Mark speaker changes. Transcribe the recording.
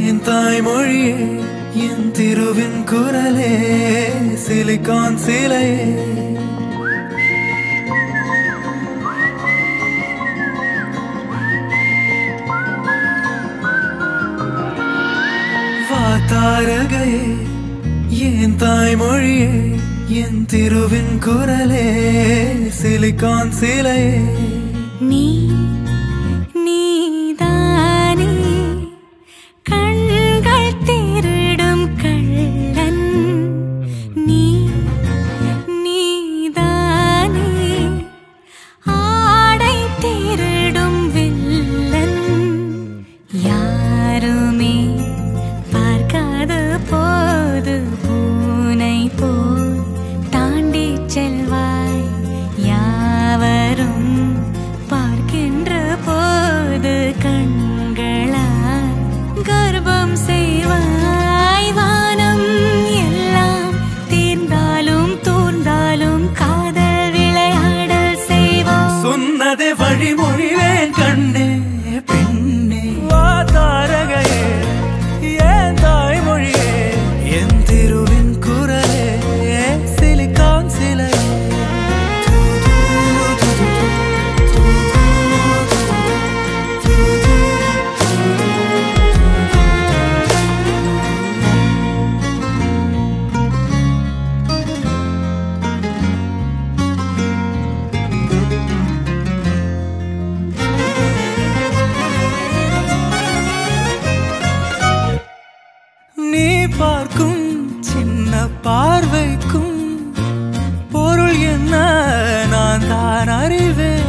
Speaker 1: என் தாய்மொழியே என் திருவின் குரலே சிலிக்கான் சிலையே வாத்தாரகையே என் தாய்மொழியே என் திருவின் குரலே சிலிக்கான் சிலையே
Speaker 2: நீ நீதானே கண்கள் திருடும் கள்ளன் நீ நீதானே ஆடை திருடும் வில்லன் யாருமே பார்க்காத போது பூனை போல் தாண்டி செல்வாய் யாவரும் பார்க்கின்ற போது கண்களால் கர்ப்பம் செய்வாய் வானம் எல்லாம் தீர்ந்தாலும் தூர்ந்தாலும் காதல் விளையாடல் செய்வோம்
Speaker 1: சொன்னதே வழிமொழிவேன் கண்ணே பெண்ணே வாதாரகையே என் தாய்மொழியே என் திருவின் குரலே சிலிக்கான் சிலை நீ பார்க்கும் சின்ன பார்வைக்கும் பொருள் என்ன நான் தான் அறிவேன்